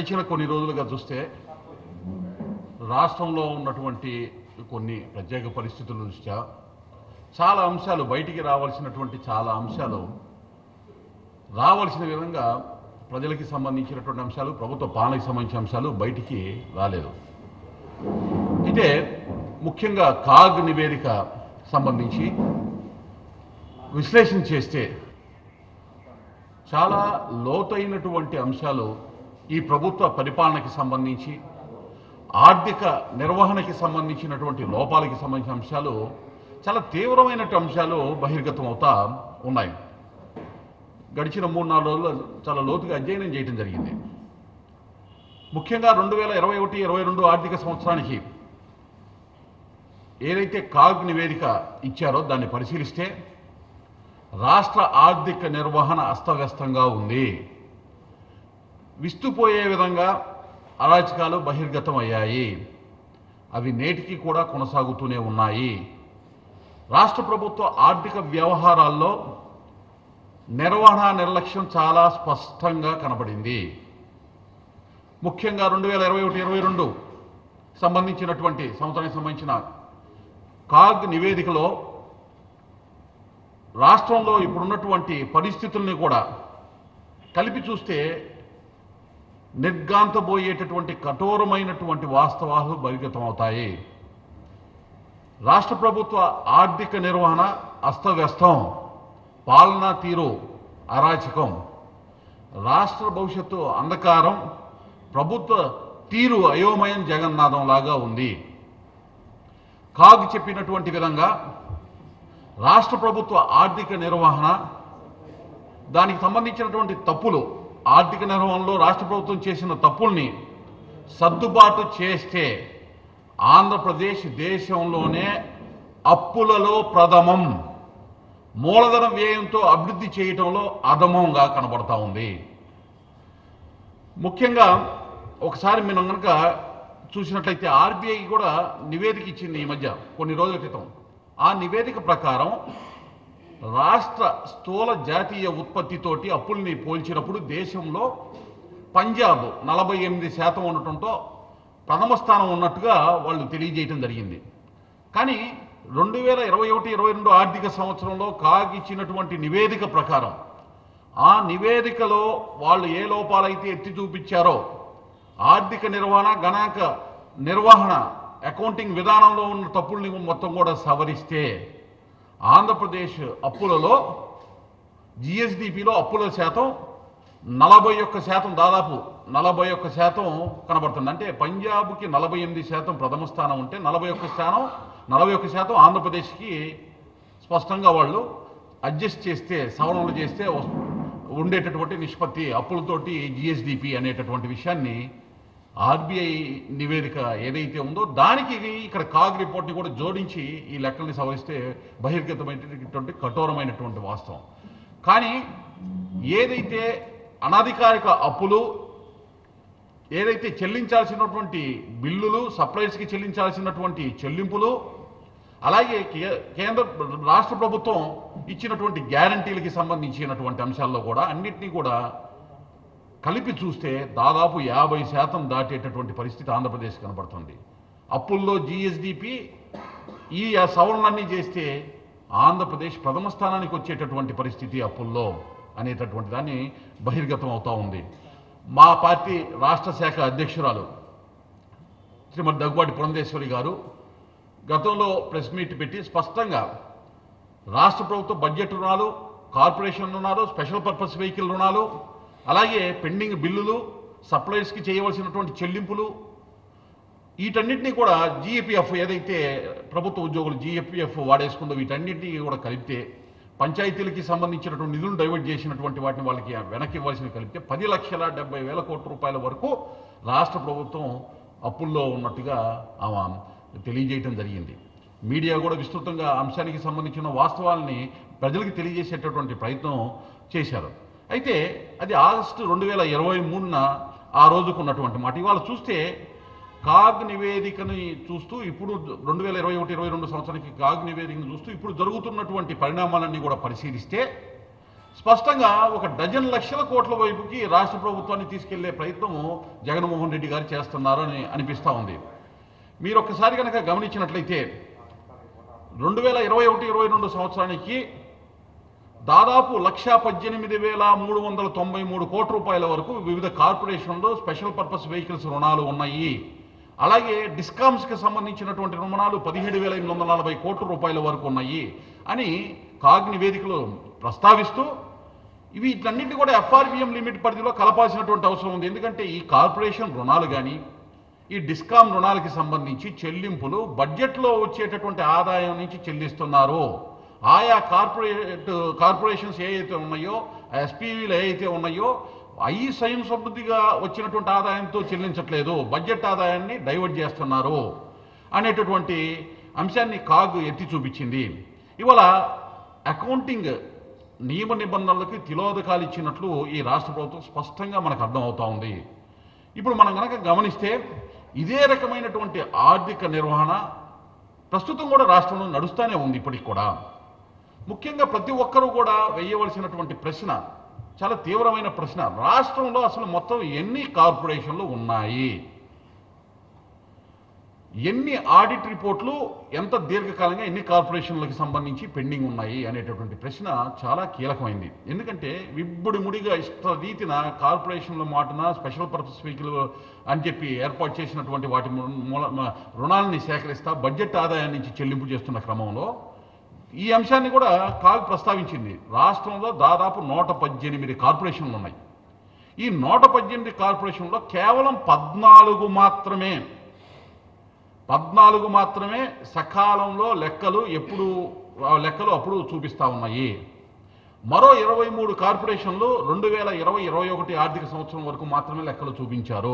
గడిచిన కొన్ని రోజులుగా చూస్తే రాష్ట్రంలో ఉన్నటువంటి కొన్ని ప్రత్యేక పరిస్థితుల దృష్ట్యా చాలా అంశాలు బయటికి రావాల్సినటువంటి చాలా అంశాలు రావాల్సిన విధంగా ప్రజలకి సంబంధించినటువంటి అంశాలు ప్రభుత్వ పాలనకి సంబంధించిన అంశాలు బయటికి రాలేదు అయితే ముఖ్యంగా కాగ్ నివేదిక సంబంధించి విశ్లేషణ చేస్తే చాలా లోతైనటువంటి అంశాలు ఈ ప్రభుత్వ పరిపాలనకి సంబంధించి ఆర్థిక నిర్వహణకి సంబంధించినటువంటి లోపాలకి సంబంధించిన అంశాలు చాలా తీవ్రమైన అంశాలు బహిర్గతం అవుతా ఉన్నాయి గడిచిన మూడు నాలుగు రోజులు చాలా లోతుగా అధ్యయనం చేయడం జరిగింది ముఖ్యంగా రెండు వేల ఇరవై ఒకటి ఇరవై రెండు ఆర్థిక సంవత్సరానికి ఏదైతే కాగ్ నివేదిక ఇచ్చారో దాన్ని పరిశీలిస్తే రాష్ట్ర ఆర్థిక నిర్వహణ అస్తవ్యస్తంగా ఉంది విస్తుపోయే విధంగా అరాచకాలు బహిర్గతం అయ్యాయి అవి నేటికి కూడా కొనసాగుతూనే ఉన్నాయి రాష్ట్ర ప్రభుత్వ ఆర్థిక వ్యవహారాల్లో నిర్వహణ నిర్లక్ష్యం చాలా స్పష్టంగా కనబడింది ముఖ్యంగా రెండు వేల ఇరవై ఒకటి ఇరవై రెండు సంబంధించినటువంటి సంవత్సరానికి సంబంధించిన కాగ్ నివేదికలో రాష్ట్రంలో ఇప్పుడున్నటువంటి పరిస్థితుల్ని కూడా కలిపి చూస్తే నిర్గాంతబోయేటటువంటి కఠోరమైనటువంటి వాస్తవాలు బహిర్గతం అవుతాయి రాష్ట్ర ప్రభుత్వ ఆర్థిక నిర్వహణ అస్తవ్యస్తం పాలనా తీరు అరాచకం రాష్ట్ర భవిష్యత్తు అంధకారం ప్రభుత్వ తీరు అయోమయం జగన్నాథం లాగా ఉంది కాగ్ చెప్పినటువంటి విధంగా రాష్ట్ర ప్రభుత్వ ఆర్థిక నిర్వహణ దానికి సంబంధించినటువంటి తప్పులు ఆర్థిక నిర్వహణలో రాష్ట్ర ప్రభుత్వం చేసిన తప్పుల్ని సర్దుబాటు చేస్తే ఆంధ్రప్రదేశ్ దేశంలోనే అప్పులలో ప్రథమం మూలధన వ్యయంతో అభివృద్ధి చేయటంలో అధమంగా కనబడతా ఉంది ముఖ్యంగా ఒకసారి మనం కనుక చూసినట్లయితే ఆర్బీఐ కూడా నివేదిక ఇచ్చింది ఈ మధ్య కొన్ని రోజుల క్రితం ఆ నివేదిక ప్రకారం రాష్ట్ర స్థూల జాతీయ ఉత్పత్తితోటి అప్పుల్ని పోల్చినప్పుడు దేశంలో పంజాబ్ నలభై ఎనిమిది శాతం ఉండటంతో ప్రథమ స్థానం ఉన్నట్టుగా వాళ్ళు తెలియజేయటం జరిగింది కానీ రెండు వేల ఇరవై ఒకటి ఇరవై రెండు ఆర్థిక సంవత్సరంలో కాగ్ ఇచ్చినటువంటి నివేదిక ప్రకారం ఆ నివేదికలో వాళ్ళు ఏ లోపాలైతే ఎత్తి చూపించారో ఆర్థిక నిర్వహణ గణాంక నిర్వహణ అకౌంటింగ్ విధానంలో ఉన్న తప్పుల్ని మొత్తం కూడా సవరిస్తే ఆంధ్రప్రదేశ్ అప్పులలో జిఎస్డిపిలో అప్పుల శాతం నలభై ఒక్క శాతం దాదాపు నలభై ఒక్క శాతం కనబడుతుంది అంటే పంజాబ్కి నలభై ఎనిమిది శాతం ప్రథమ స్థానం ఉంటే నలభై ఒక్క స్థానం నలభై ఒక్క శాతం ఆంధ్రప్రదేశ్కి స్పష్టంగా వాళ్ళు అడ్జస్ట్ చేస్తే సవరణలు చేస్తే వస్- ఉండేటటువంటి నిష్పత్తి అప్పులతోటి జిఎస్డిపి అనేటటువంటి విషయాన్ని ఆర్బీఐ నివేదిక ఏదైతే ఉందో దానికి ఇది ఇక్కడ కాగ్ రిపోర్ట్ని కూడా జోడించి ఈ లెక్కల్ని సవరిస్తే బహిర్గతమైనటువంటి కఠోరమైనటువంటి వాస్తవం కానీ ఏదైతే అనధికారిక అప్పులు ఏదైతే చెల్లించాల్సినటువంటి బిల్లులు సప్లైస్కి చెల్లించాల్సినటువంటి చెల్లింపులు అలాగే కే- కేంద్ర రాష్ట్ర ప్రభుత్వం ఇచ్చినటువంటి గ్యారంటీలకి సంబంధించినటువంటి అంశాల్లో కూడా అన్నిటినీ కూడా కలిపి చూస్తే దాదాపు యాభై శాతం దాటేటటువంటి పరిస్థితి ఆంధ్రప్రదేశ్ కనబడుతుంది అప్పుల్లో జిఎస్డిపి ఈ సవరణలన్నీ చేస్తే ఆంధ్రప్రదేశ్ ప్రథమ స్థానానికి వచ్చేటటువంటి పరిస్థితి అప్పుల్లో అనేటటువంటి దాన్ని బహిర్గతం అవుతా ఉంది మా పార్టీ రాష్ట్ర శాఖ అధ్యక్షురాలు శ్రీమతి దగ్గుబాటి పురంధేశ్వరి గారు గతంలో ప్రెస్ మీట్ పెట్టి స్పష్టంగా రాష్ట్ర ప్రభుత్వ బడ్జెట్ రుణాలు కార్పొరేషన్ రుణాలు స్పెషల్ పర్పస్ వెహికల్ రుణాలు అలాగే పెండింగ్ బిల్లులు సప్లైస్కి చేయవలసినటువంటి చెల్లింపులు వీటన్నిటినీ కూడా జీఏపీఎఫ్ ఏదైతే ప్రభుత్వ ఉద్యోగులు జీఏపీఎఫ్ వాడేసుకుందో వీటన్నిటినీ కూడా కలిపితే పంచాయతీలకి సంబంధించినటువంటి నిధులను డైవర్ట్ చేసినటువంటి వాటిని వాళ్ళకి వెనక్కి ఇవ్వాల్సినవి కలిపితే పది లక్షల డెబ్బై వేల కోట్ల రూపాయల వరకు రాష్ట్ర ప్రభుత్వం అప్పుల్లో ఉన్నట్టుగా ఆమె తెలియజేయటం జరిగింది మీడియా కూడా విస్తృతంగా అంశానికి సంబంధించిన వాస్తవాల్ని ప్రజలకు తెలియజేసేటటువంటి ప్రయత్నం చేశారు అయితే అది ఆగస్టు రెండు వేల ఇరవై మూడున ఆ రోజుకు ఉన్నటువంటి మాట ఇవాళ చూస్తే కాగ్ నివేదికని చూస్తూ ఇప్పుడు రెండు వేల ఇరవై ఒకటి ఇరవై రెండు సంవత్సరానికి కాగ్ నివేదికను చూస్తూ ఇప్పుడు జరుగుతున్నటువంటి పరిణామాలన్నీ కూడా పరిశీలిస్తే స్పష్టంగా ఒక డజన్ లక్షల కోట్ల వైపుకి రాష్ట్ర ప్రభుత్వాన్ని తీసుకెళ్లే ప్రయత్నము జగన్మోహన్ రెడ్డి గారు చేస్తున్నారు అని అనిపిస్తూ ఉంది మీరు ఒక్కసారి కనుక గమనించినట్లయితే రెండు వేల ఇరవై ఒకటి ఇరవై రెండు సంవత్సరానికి దాదాపు లక్ష పద్దెనిమిది వేల మూడు వందల తొంభై మూడు కోట్ల రూపాయల వరకు వివిధ కార్పొరేషన్లు స్పెషల్ పర్పస్ వెహికల్స్ రుణాలు ఉన్నాయి అలాగే డిస్కామ్స్కి సంబంధించినటువంటి రుణాలు పదిహేడు వేల ఎనిమిది వందల నలభై కోట్ల రూపాయల వరకు ఉన్నాయి అని కాగ్ నివేదికలో ప్రస్తావిస్తూ ఇవి వీటన్నింటినీ కూడా ఎఫ్ఆర్బిఎం లిమిట్ పరిధిలో కలపాల్సినటువంటి అవసరం ఉంది ఎందుకంటే ఈ కార్పొరేషన్ రుణాలు కానీ ఈ డిస్కామ్ రుణాలకి సంబంధించి చెల్లింపులు బడ్జెట్లో వచ్చేటటువంటి ఆదాయం నుంచి చెల్లిస్తున్నారు ఆయా కార్పొరేట్ కార్పొరేషన్స్ ఏ అయితే ఉన్నాయో ఎస్పీవీలు ఏ అయితే ఉన్నాయో అవి స్వయం సమృద్ధిగా వచ్చినటువంటి ఆదాయంతో చెల్లించట్లేదు బడ్జెట్ ఆదాయాన్ని డైవర్ట్ చేస్తున్నారు అనేటటువంటి అంశాన్ని కాగ్ ఎత్తి చూపించింది ఇవాళ అకౌంటింగ్ నియమ నిబంధనలకి తిలోదకాలు ఇచ్చినట్లు ఈ రాష్ట్ర ప్రభుత్వం స్పష్టంగా మనకు అర్థమవుతా ఉంది ఇప్పుడు మనం కనుక గమనిస్తే ఇదే రకమైనటువంటి ఆర్థిక నిర్వహణ ప్రస్తుతం కూడా రాష్ట్రంలో నడుస్తూనే ఉంది ఇప్పటికి కూడా ముఖ్యంగా ప్రతి ఒక్కరూ కూడా వేయవలసినటువంటి ప్రశ్న చాలా తీవ్రమైన ప్రశ్న రాష్ట్రంలో అసలు మొత్తం ఎన్ని కార్పొరేషన్లు ఉన్నాయి ఎన్ని ఆడిట్ రిపోర్ట్లు ఎంత దీర్ఘకాలంగా ఎన్ని కార్పొరేషన్లకు సంబంధించి పెండింగ్ ఉన్నాయి అనేటటువంటి ప్రశ్న చాలా కీలకమైంది ఎందుకంటే విబ్బుడి ముడిగా ఇష్ట రీతిన కార్పొరేషన్ల మాటన స్పెషల్ పర్పస్ వెహికల్ అని చెప్పి ఏర్పాటు చేసినటువంటి వాటి ము- మూల మ- రుణాలని సేకరిస్తా బడ్జెట్ ఆదాయం నుంచి చెల్లింపు చేస్తున్న క్రమంలో ఈ అంశాన్ని కూడా కాగ్ ప్రస్తావించింది రాష్ట్రంలో దాదాపు నూట పద్దెనిమిది కార్పొరేషన్లు ఉన్నాయి ఈ నూట పద్దెనిమిది కార్పొరేషన్లో కేవలం పద్నాలుగు మాత్రమే పద్నాలుగు మాత్రమే సకాలంలో లెక్కలు ఎప్పుడు ఆ లెక్కలు అప్పుడు చూపిస్తా ఉన్నాయి మరో ఇరవై మూడు కార్పొరేషన్లు రెండు వేల ఇరవై ఇరవై ఒకటి ఆర్థిక సంవత్సరం వరకు మాత్రమే లెక్కలు చూపించారు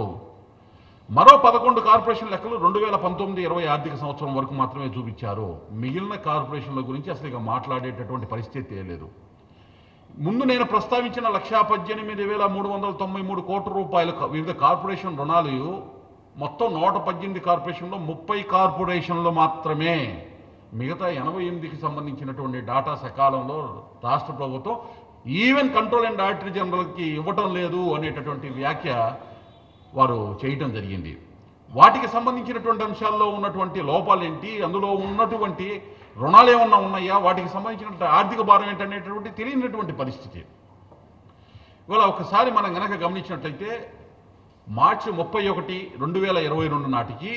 మరో పదకొండు కార్పొరేషన్ లెక్కలు రెండు వేల పంతొమ్మిది ఇరవై ఆర్థిక సంవత్సరం వరకు మాత్రమే చూపించారు మిగిలిన కార్పొరేషన్ల గురించి అసలు ఇక మాట్లాడేటటువంటి పరిస్థితి లేదు ముందు నేను ప్రస్తావించిన లక్షా పద్దెనిమిది వేల మూడు వందల తొంభై మూడు కోట్ల రూపాయల క- వివిధ కార్పొరేషన్ రుణాలు మొత్తం నూట పద్దెనిమిది కార్పొరేషన్లో ముప్పై కార్పొరేషన్లు మాత్రమే మిగతా ఎనభై ఎనిమిదికి సంబంధించినటువంటి డాటా సకాలంలో రాష్ట్ర ప్రభుత్వం ఈవెన్ కంట్రోల్ అండ్ ఆడిటర్ జనరల్కి ఇవ్వటం లేదు అనేటటువంటి వ్యాఖ్య వారు చేయటం జరిగింది వాటికి సంబంధించినటువంటి అంశాల్లో ఉన్నటువంటి లోపాలు ఏంటి అందులో ఉన్నటువంటి రుణాలు ఏమన్నా ఉన్నాయా వాటికి సంబంధించినటువంటి ఆర్థిక భారం ఏంటనేటువంటి తెలియనటువంటి పరిస్థితి ఇవాళ ఒకసారి మనం గనక గమనించినట్లయితే మార్చి ముప్పై ఒకటి రెండు వేల ఇరవై రెండు నాటికి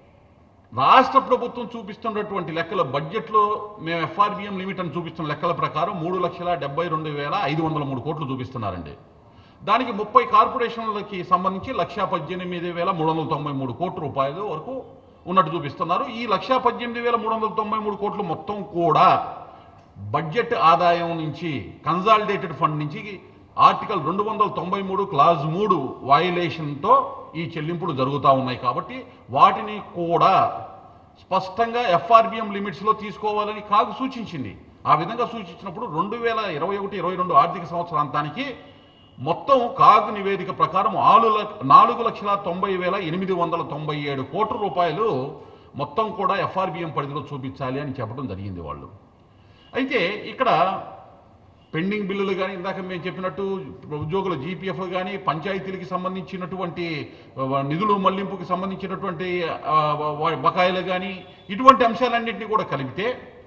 రాష్ట్ర ప్రభుత్వం చూపిస్తున్నటువంటి లెక్కల బడ్జెట్లో మేము ఎఫ్ఆర్బిఎం లిమిట్ అని చూపిస్తున్న లెక్కల ప్రకారం మూడు లక్షల డెబ్బై రెండు వేల ఐదు వందల మూడు కోట్లు చూపిస్తున్నారండి దానికి ముప్పై కార్పొరేషన్లకి సంబంధించి లక్షా పద్దెనిమిది వేల మూడు వందల తొంభై మూడు కోట్ల రూపాయలు వరకు ఉన్నట్టు చూపిస్తున్నారు ఈ లక్షా పద్దెనిమిది వేల మూడు వందల తొంభై మూడు కోట్లు మొత్తం కూడా బడ్జెట్ ఆదాయం నుంచి కన్సాలిడేటెడ్ ఫండ్ నుంచి ఆర్టికల్ రెండు వందల తొంభై మూడు క్లాజ్ మూడు వయలేషన్తో ఈ చెల్లింపులు జరుగుతూ ఉన్నాయి కాబట్టి వాటిని కూడా స్పష్టంగా ఎఫ్ఆర్బిఎం లిమిట్స్లో తీసుకోవాలని కాగు సూచించింది ఆ విధంగా సూచించినప్పుడు రెండు వేల ఇరవై ఒకటి ఇరవై రెండు ఆర్థిక సంవత్సరాంతానికి మొత్తం కాగ్ నివేదిక ప్రకారం ఆరు లక్ష నాలుగు లక్షల తొంభై వేల ఎనిమిది వందల తొంభై ఏడు కోట్ల రూపాయలు మొత్తం కూడా ఎఫ్ఆర్బిఎం పరిధిలో చూపించాలి అని చెప్పడం జరిగింది వాళ్ళు అయితే ఇక్కడ పెండింగ్ బిల్లులు కానీ ఇందాక మేము చెప్పినట్టు ఉద్యోగుల జీపీఎఫ్ కానీ పంచాయతీలకి సంబంధించినటువంటి ఆ, నిధులు మళ్లింపుకి సంబంధించినటువంటి ఆ, వా- బకాయిలు కానీ ఇటువంటి అంశాలన్నింటినీ కూడా కలిపితే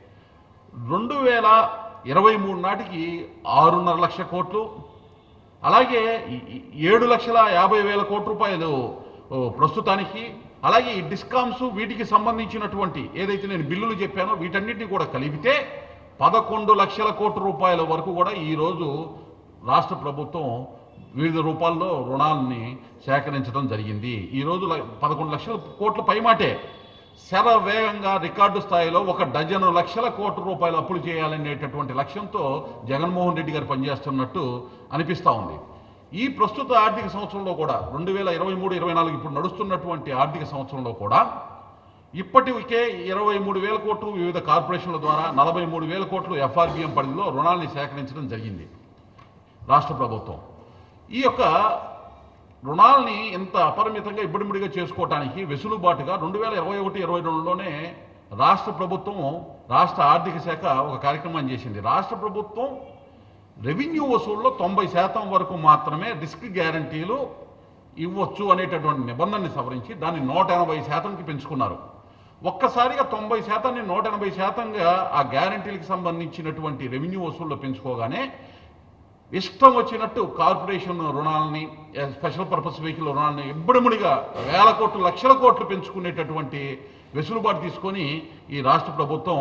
రెండు వేల ఇరవై మూడు నాటికి ఆరున్నర లక్ష కోట్లు అలాగే ఈ- ఈ ఏడు లక్షల యాభై వేల కోట్ల రూపాయలు ఓ, ప్రస్తుతానికి అలాగే ఈ డిస్కామ్స్ వీటికి సంబంధించినటువంటి ఏదైతే నేను బిల్లులు చెప్పానో వీటన్నిటిని కూడా కలిపితే పదకొండు లక్షల కోట్ల రూపాయల వరకు కూడా ఈరోజు రాష్ట్ర ప్రభుత్వం వివిధ రూపాల్లో రుణాలని సేకరించడం జరిగింది ఈరోజు ల- పదకొండు లక్షల కోట్ల పైమాటే శర వేగంగా రికార్డు స్థాయిలో ఒక డజను లక్షల కోట్ల రూపాయలు అప్పులు చేయాలనేటటువంటి లక్ష్యంతో జగన్మోహన్ రెడ్డి గారు పనిచేస్తున్నట్టు అనిపిస్తూ ఉంది ఈ ప్రస్తుత ఆర్థిక సంవత్సరంలో కూడా రెండు వేల ఇరవై మూడు ఇరవై నాలుగు ఇప్పుడు నడుస్తున్నటువంటి ఆర్థిక సంవత్సరంలో కూడా ఇప్పటికే ఇరవై మూడు వేల కోట్లు వివిధ కార్పొరేషన్ల ద్వారా నలభై మూడు వేల కోట్లు ఎఫ్ఆర్బిఎం పరిధిలో రుణాల్ని సేకరించడం జరిగింది రాష్ట్ర ప్రభుత్వం ఈ యొక్క రుణాల్ని ఇంత అపరిమితంగా ఇబ్బడిముడిగా చేసుకోవటానికి వెసులుబాటుగా రెండు వేల ఇరవై ఒకటి ఇరవై రెండులోనే రాష్ట్ర ప్రభుత్వం రాష్ట్ర ఆర్థిక శాఖ ఒక కార్యక్రమం చేసింది రాష్ట్ర ప్రభుత్వం రెవెన్యూ వసూల్లో తొంభై శాతం వరకు మాత్రమే రిస్క్ గ్యారంటీలు ఇవ్వచ్చు అనేటటువంటి నిబంధనని సవరించి దాన్ని నూట ఎనభై శాతంకి పెంచుకున్నారు ఒక్కసారిగా తొంభై శాతాన్ని నూట ఎనభై శాతంగా ఆ గ్యారంటీలకు సంబంధించినటువంటి రెవెన్యూ వసూల్లో పెంచుకోగానే ఇష్టం వచ్చినట్టు కార్పొరేషన్ రుణాలని ఏ, స్పెషల్ పర్పస్ వెహికల్ రుణాలని ఇబ్బడిముడిగా వేల కోట్లు లక్షల కోట్లు పెంచుకునేటటువంటి వెసులుబాటు తీసుకొని ఈ రాష్ట్ర ప్రభుత్వం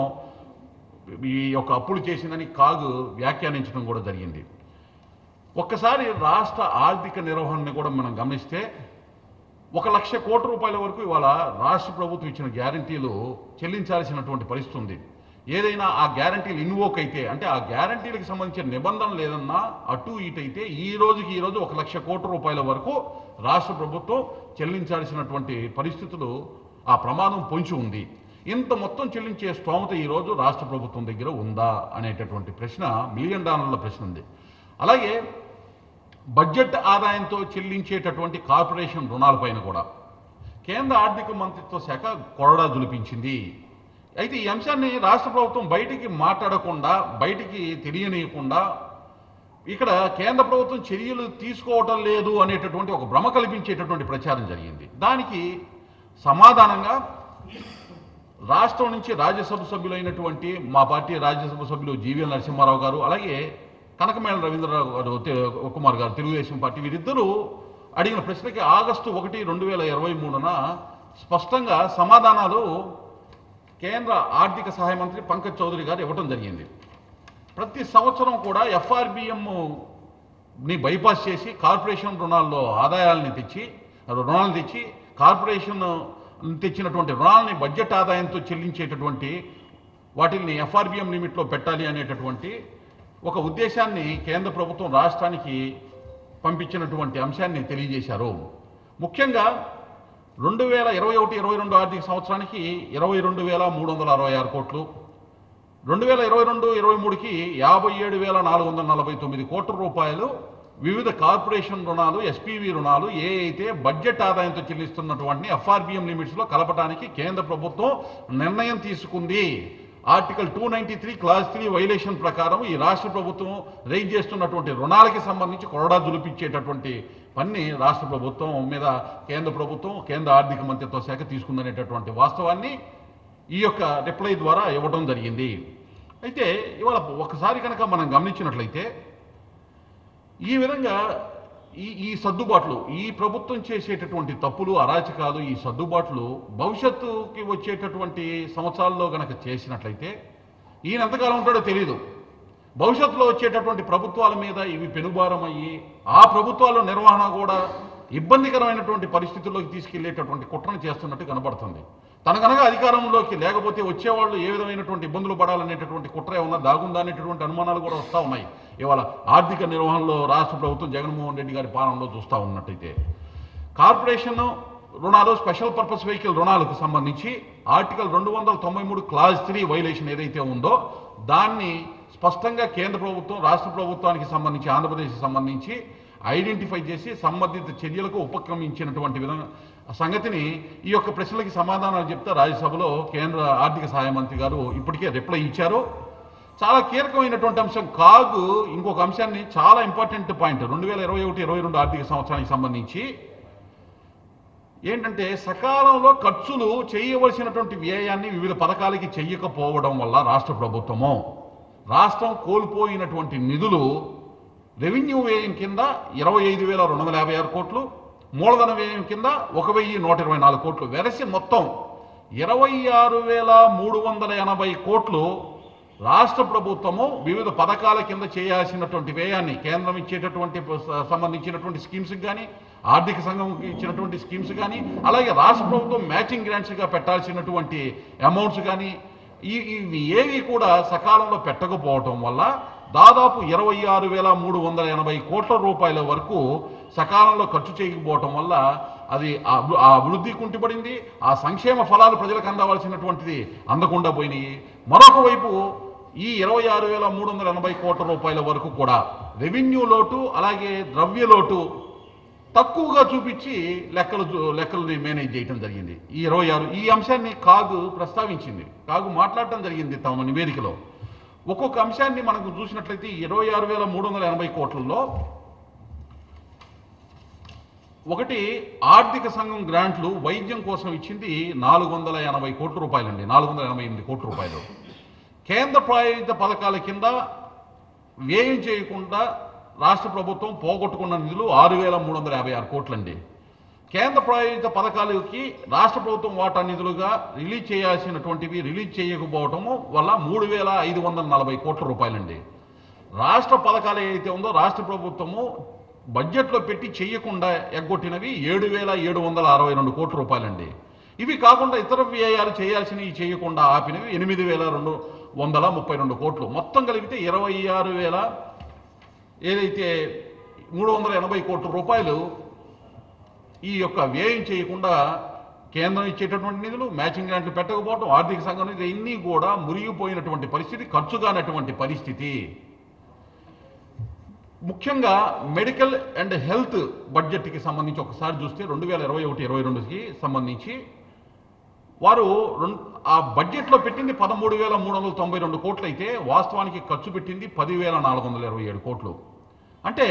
ఈ యొక్క అప్పులు చేసిందని కాగు వ్యాఖ్యానించడం కూడా జరిగింది ఒక్కసారి రాష్ట్ర ఆర్థిక నిర్వహణని కూడా మనం గమనిస్తే ఒక లక్ష కోట్ల రూపాయల వరకు ఇవాళ రాష్ట్ర ప్రభుత్వం ఇచ్చిన గ్యారంటీలు చెల్లించాల్సినటువంటి పరిస్థితి ఉంది ఏదైనా ఆ గ్యారంటీలు ఇన్వోక్ అయితే అంటే ఆ గ్యారంటీలకు సంబంధించిన నిబంధనలు ఏదన్నా అటు ఇటు అయితే ఈ రోజుకి ఈ రోజు ఒక లక్ష కోట్ల రూపాయల వరకు రాష్ట్ర ప్రభుత్వం చెల్లించాల్సినటువంటి పరిస్థితులు ఆ ప్రమాదం పొంచి ఉంది ఇంత మొత్తం చెల్లించే స్తోమత ఈ రోజు రాష్ట్ర ప్రభుత్వం దగ్గర ఉందా అనేటటువంటి ప్రశ్న మిలియన్ డాలర్ల ప్రశ్న ఉంది అలాగే బడ్జెట్ ఆదాయంతో చెల్లించేటటువంటి కార్పొరేషన్ రుణాలపైన కూడా కేంద్ర ఆర్థిక మంత్రిత్వ శాఖ కొరడా జులిపించింది అయితే ఈ అంశాన్ని రాష్ట్ర ప్రభుత్వం బయటికి మాట్లాడకుండా బయటికి తెలియనీయకుండా ఇక్కడ కేంద్ర ప్రభుత్వం చర్యలు తీసుకోవటం లేదు అనేటటువంటి ఒక భ్రమ కల్పించేటటువంటి ప్రచారం జరిగింది దానికి సమాధానంగా రాష్ట్రం నుంచి రాజ్యసభ సభ్యులైనటువంటి మా పార్టీ రాజ్యసభ సభ్యులు జీవీఎల్ నరసింహారావు గారు అలాగే కనకమేళ రవీంద్రరావు గారు తె- కుమార్ గారు తెలుగుదేశం పార్టీ వీరిద్దరూ అడిగిన ప్రశ్నకి ఆగస్టు ఒకటి రెండు వేల ఇరవై మూడున స్పష్టంగా సమాధానాలు కేంద్ర ఆర్థిక సహాయ మంత్రి పంకజ్ చౌదరి గారు ఇవ్వటం జరిగింది ప్రతి సంవత్సరం కూడా ఎఫ్ఆర్బిఎం ని బైపాస్ చేసి కార్పొరేషన్ రుణాల్లో ఆదాయాలని తెచ్చి రుణాలను తెచ్చి కార్పొరేషన్ తెచ్చినటువంటి రుణాలని బడ్జెట్ ఆదాయంతో చెల్లించేటటువంటి వాటిని ఎఫ్ఆర్బిఎం లిమిట్లో పెట్టాలి అనేటటువంటి ఒక ఉద్దేశాన్ని కేంద్ర ప్రభుత్వం రాష్ట్రానికి పంపించినటువంటి అంశాన్ని తెలియజేశారు ముఖ్యంగా రెండు వేల ఇరవై ఒకటి ఇరవై రెండు ఆర్థిక సంవత్సరానికి ఇరవై రెండు వేల మూడు వందల అరవై ఆరు కోట్లు రెండు వేల ఇరవై రెండు ఇరవై మూడుకి యాభై ఏడు వేల నాలుగు వందల నలభై తొమ్మిది కోట్ల రూపాయలు వివిధ కార్పొరేషన్ రుణాలు ఎస్పీవి రుణాలు ఏ అయితే బడ్జెట్ ఆదాయంతో చెల్లిస్తున్నటువంటి ఎఫ్ఆర్బిఎం లిమిట్స్లో కలపడానికి కేంద్ర ప్రభుత్వం నిర్ణయం తీసుకుంది article two ninety three clause three violation ప్రకారం ఈ రాష్ట్ర ప్రభుత్వం రైజ్ చేస్తున్నటువంటి రుణాలకి సంబంధించి కొరడా జులిపించేటటువంటి పని రాష్ట్ర ప్రభుత్వం మీద కేంద్ర ప్రభుత్వం కేంద్ర ఆర్థిక మంత్రిత్వ శాఖ తీసుకుందనేటటువంటి వాస్తవాన్ని ఈ యొక్క రిప్లై ద్వారా ఇవ్వడం జరిగింది అయితే ఇవాళ ఒకసారి కనుక మనం గమనించినట్లయితే ఈ విధంగా ఈ ఈ సర్దుబాట్లు ఈ ప్రభుత్వం చేసేటటువంటి తప్పులు అరాచకాలు ఈ సర్దుబాట్లు భవిష్యత్తుకి వచ్చేటటువంటి సంవత్సరాల్లో గనక చేసినట్లయితే ఈయన ఎంతకాలం ఉంటాడో తెలియదు భవిష్యత్తులో వచ్చేటటువంటి ప్రభుత్వాల మీద ఇవి పెనుభారం అయ్యి ఆ ప్రభుత్వాల నిర్వహణ కూడా ఇబ్బందికరమైనటువంటి పరిస్థితుల్లోకి తీసుకెళ్లేటటువంటి కుట్రను చేస్తున్నట్టు కనబడుతుంది తన కనుక అధికారంలోకి లేకపోతే వచ్చేవాళ్ళు ఏ విధమైనటువంటి ఇబ్బందులు పడాలనేటటువంటి కుట్ర ఏమన్నా దాగుందా అనేటటువంటి అనుమానాలు కూడా వస్తూ ఉన్నాయి ఇవాళ ఆర్థిక నిర్వహణలో రాష్ట్ర ప్రభుత్వం జగన్మోహన్ రెడ్డి గారి పాలనలో చూస్తూ ఉన్నట్టయితే కార్పొరేషన్ రుణాలు స్పెషల్ పర్పస్ వెహికల్ రుణాలకు సంబంధించి ఆర్టికల్ రెండు వందల తొంభై మూడు క్లాజ్ త్రీ వైలేషన్ ఏదైతే ఉందో దాన్ని స్పష్టంగా కేంద్ర ప్రభుత్వం రాష్ట్ర ప్రభుత్వానికి సంబంధించి ఆంధ్రప్రదేశ్కి సంబంధించి ఐడెంటిఫై చేసి సంబంధిత చర్యలకు ఉపక్రమించినటువంటి విధంగా సంగతిని ఈ యొక్క ప్రశ్నలకి సమాధానాలు చెప్తే రాజ్యసభలో కేంద్ర ఆర్థిక సహాయ మంత్రి గారు ఇప్పటికే రిప్లై ఇచ్చారు చాలా కీలకమైనటువంటి అంశం కాగు ఇంకొక అంశాన్ని చాలా ఇంపార్టెంట్ పాయింట్ రెండు వేల ఇరవై ఒకటి ఇరవై రెండు ఆర్థిక సంవత్సరానికి సంబంధించి ఏంటంటే సకాలంలో ఖర్చులు చేయవలసినటువంటి వ్యయాన్ని వివిధ పథకాలకి చెయ్యకపోవడం వల్ల రాష్ట్ర ప్రభుత్వము రాష్ట్రం కోల్పోయినటువంటి నిధులు రెవెన్యూ వ్యయం కింద ఇరవై ఐదు వేల రెండు వందల యాభై ఆరు కోట్లు మూలధన వ్యయం కింద ఒక వెయ్యి నూట ఇరవై నాలుగు కోట్లు వెరసి మొత్తం ఇరవై ఆరు వేల మూడు వందల ఎనభై కోట్లు రాష్ట్ర ప్రభుత్వము వివిధ పథకాల కింద చేయాల్సినటువంటి వ్యయాన్ని కేంద్రం ఇచ్చేటటువంటి స- సంబంధించినటువంటి స్కీమ్స్ కానీ ఆర్థిక సంఘం ఇచ్చినటువంటి స్కీమ్స్ కానీ అలాగే రాష్ట్ర ప్రభుత్వం మ్యాచింగ్ గ్రాంట్స్గా పెట్టాల్సినటువంటి అమౌంట్స్ కానీ ఈ ఇవి ఏవి కూడా సకాలంలో పెట్టకపోవటం వల్ల దాదాపు ఇరవై ఆరు వేల మూడు వందల ఎనభై కోట్ల రూపాయల వరకు సకాలంలో ఖర్చు చేయకపోవటం వల్ల అది ఆ అభి- ఆ అభివృద్ధి కుంటిపడింది ఆ సంక్షేమ ఫలాలు ప్రజలకు అందవలసినటువంటిది అందకుండా పోయినాయి మరొక వైపు ఈ ఇరవై ఆరు వేల మూడు వందల ఎనభై కోట్ల రూపాయల వరకు కూడా రెవెన్యూ లోటు అలాగే ద్రవ్య లోటు తక్కువగా చూపించి లెక్కలు చూ- లెక్కల్ని మేనేజ్ చేయటం జరిగింది ఈ ఇరవై ఆరు ఈ అంశాన్ని కాగు ప్రస్తావించింది కాగు మాట్లాడటం జరిగింది తమ నివేదికలో ఒక్కొక్క అంశాన్ని మనకు చూసినట్లయితే ఇరవై ఆరు వేల మూడు వందల ఎనభై కోట్లలో ఒకటి ఆర్థిక సంఘం గ్రాంట్లు వైద్యం కోసం ఇచ్చింది నాలుగు వందల ఎనభై కోట్ల రూపాయలండి నాలుగు వందల ఎనభై ఎనిమిది కోట్ల రూపాయలు కేంద్ర ప్రాయోజిత పథకాల కింద వ్యయం చేయకుండా రాష్ట్ర ప్రభుత్వం పోగొట్టుకున్న నిధులు ఆరు వేల మూడు వందల యాభై ఆరు కోట్లండి కేంద్ర ప్రాయోజిత పథకాలకి రాష్ట్ర ప్రభుత్వం వాటా నిధులుగా రిలీజ్ చేయాల్సినటువంటివి రిలీజ్ చేయకపోవటము వల్ల మూడు వేల ఐదు వందల నలభై కోట్ల రూపాయలండి రాష్ట్ర పథకాలు ఏదైతే ఉందో రాష్ట్ర ప్రభుత్వము బడ్జెట్లో పెట్టి చేయకుండా ఎగ్గొట్టినవి ఏడు వేల ఏడు వందల అరవై రెండు కోట్ల రూపాయలండి ఇవి కాకుండా ఇతర వ్యయాలు చేయాల్సినవి చేయకుండా ఆపినవి ఎనిమిది వేల రెండు వందల ముప్పై రెండు కోట్లు మొత్తం కలిపితే ఇరవై ఆరు వేల ఏదైతే మూడు వందల ఎనభై కోట్ల రూపాయలు ఈ యొక్క వ్యయం చేయకుండా కేంద్రం ఇచ్చేటటువంటి నిధులు మ్యాచింగ్ గ్రాంట్లు పెట్టకపోవడం ఆర్థిక సంఘం నిధులు ఇన్ని కూడా మురిగిపోయినటువంటి పరిస్థితి ఖర్చు కానటువంటి పరిస్థితి ముఖ్యంగా మెడికల్ అండ్ హెల్త్ బడ్జెట్కి సంబంధించి ఒకసారి చూస్తే రెండు వేల ఇరవై ఒకటి ఇరవై రెండుకి సంబంధించి వారు రెండు ఆ బడ్జెట్లో పెట్టింది పదమూడు వేల మూడు వందల తొంభై రెండు కోట్లు అయితే వాస్తవానికి ఖర్చు పెట్టింది పదివేల నాలుగు వందల ఇరవై ఏడు కోట్లు అంటే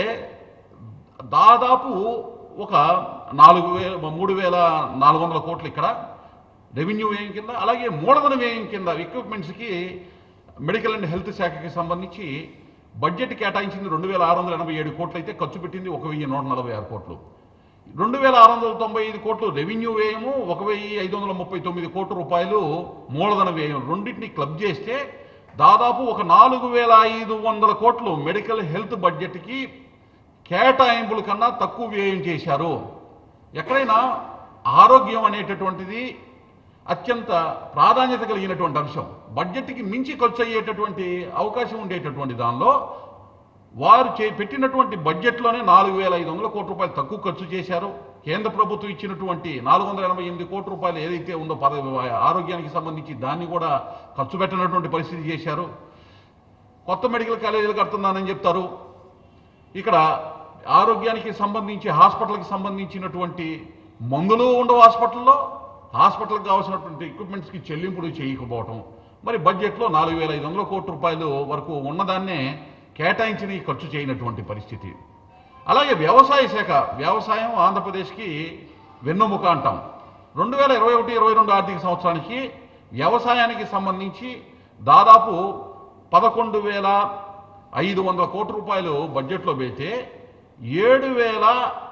దాదాపు ఒక నాలుగు వేల మూడు వేల నాలుగు వందల కోట్లు ఇక్కడ రెవెన్యూ వ్యయం కింద అలాగే మూలధన వ్యయం కింద ఎక్విప్మెంట్స్కి మెడికల్ అండ్ హెల్త్ శాఖకి సంబంధించి బడ్జెట్ కేటాయించింది రెండు వేల ఆరు వందల ఎనభై ఏడు కోట్లు అయితే ఖర్చు పెట్టింది ఒక వెయ్యి నూట నలభై ఆరు కోట్లు రెండు వేల ఆరు వందల తొంభై ఐదు కోట్లు రెవెన్యూ వ్యయము ఒక వెయ్యి ఐదు వందల ముప్పై తొమ్మిది కోట్ల రూపాయలు మూలధన వ్యయం రెండింటిని క్లబ్ చేస్తే దాదాపు ఒక నాలుగు వేల ఐదు వందల కోట్లు మెడికల్ హెల్త్ బడ్జెట్కి కేటాయింపుల కన్నా తక్కువ వ్యయం చేశారు ఎక్కడైనా ఆరోగ్యం అనేటటువంటిది అత్యంత ప్రాధాన్యత కలిగినటువంటి అంశం బడ్జెట్కి మించి ఖర్చు అయ్యేటటువంటి అవకాశం ఉండేటటువంటి దానిలో వారు చే పెట్టినటువంటి బడ్జెట్లోనే నాలుగు వేల ఐదు వందల కోట్ల రూపాయలు తక్కువ ఖర్చు చేశారు కేంద్ర ప్రభుత్వం ఇచ్చినటువంటి నాలుగు వందల ఎనభై ఎనిమిది కోట్ల రూపాయలు ఏదైతే ఉందో పద ఆరోగ్యానికి సంబంధించి దాన్ని కూడా ఖర్చు పెట్టినటువంటి పరిస్థితి చేశారు కొత్త మెడికల్ కాలేజీలు కడుతున్నానని చెప్తారు ఇక్కడ ఆరోగ్యానికి సంబంధించి హాస్పిటల్కి సంబంధించినటువంటి మందులు ఉండవు హాస్పిటల్లో హాస్పిటల్కి కావాల్సినటువంటి ఎక్విప్మెంట్స్కి చెల్లింపులు చేయకపోవటం మరి బడ్జెట్లో నాలుగు వేల ఐదు వందల కోట్ల రూపాయలు వరకు ఉన్నదాన్నే కేటాయించి ఖర్చు చేయనటువంటి పరిస్థితి అలాగే వ్యవసాయ శాఖ వ్యవసాయం ఆంధ్రప్రదేశ్కి వెన్నుముక అంటాం రెండు వేల ఇరవై ఒకటి ఇరవై రెండు ఆర్థిక సంవత్సరానికి వ్యవసాయానికి సంబంధించి దాదాపు పదకొండు వేల ఐదు వందల కోట్ల రూపాయలు బడ్జెట్లో పెడితే ఏడు వేల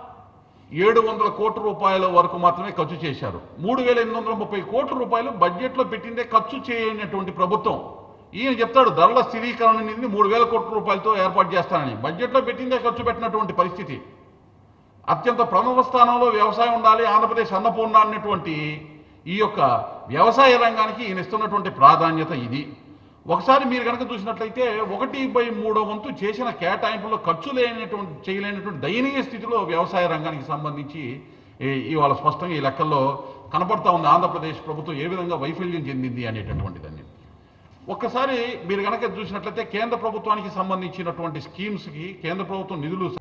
ఏడు వందల కోట్ల రూపాయల వరకు మాత్రమే ఖర్చు చేశారు మూడు వేల ఎనిమిది వందల ముప్పై కోట్ల రూపాయలు బడ్జెట్లో పెట్టిందే ఖర్చు చేయనటువంటి ప్రభుత్వం ఈయన చెప్తాడు ధరల స్థిరీకరణ నిధిని మూడు వేల కోట్ల రూపాయలతో ఏర్పాటు చేస్తానని బడ్జెట్లో పెట్టిందే ఖర్చు పెట్టినటువంటి పరిస్థితి అత్యంత ప్రముఖ స్థానంలో వ్యవసాయం ఉండాలి ఆంధ్రప్రదేశ్ అన్నపూర్ణ అన్నటువంటి ఈ యొక్క వ్యవసాయ రంగానికి ఈయన ఇస్తున్నటువంటి ప్రాధాన్యత ఇది ఒకసారి మీరు కనుక చూసినట్లయితే ఒకటి బై మూడో వంతు చేసిన కేటాయింపులో ఖర్చు లేనటువంటి చేయలేనటువంటి దయనీయ స్థితిలో వ్యవసాయ రంగానికి సంబంధించి ఈ- ఇవాళ స్పష్టంగా ఈ లెక్కల్లో కనపడతా ఉంది ఆంధ్రప్రదేశ్ ప్రభుత్వం ఏ విధంగా వైఫల్యం చెందింది అనేటటువంటిదని ఒక్కసారి మీరు కనుక చూసినట్లయితే కేంద్ర ప్రభుత్వానికి సంబంధించినటువంటి స్కీమ్స్కి కేంద్ర ప్రభుత్వం నిధులు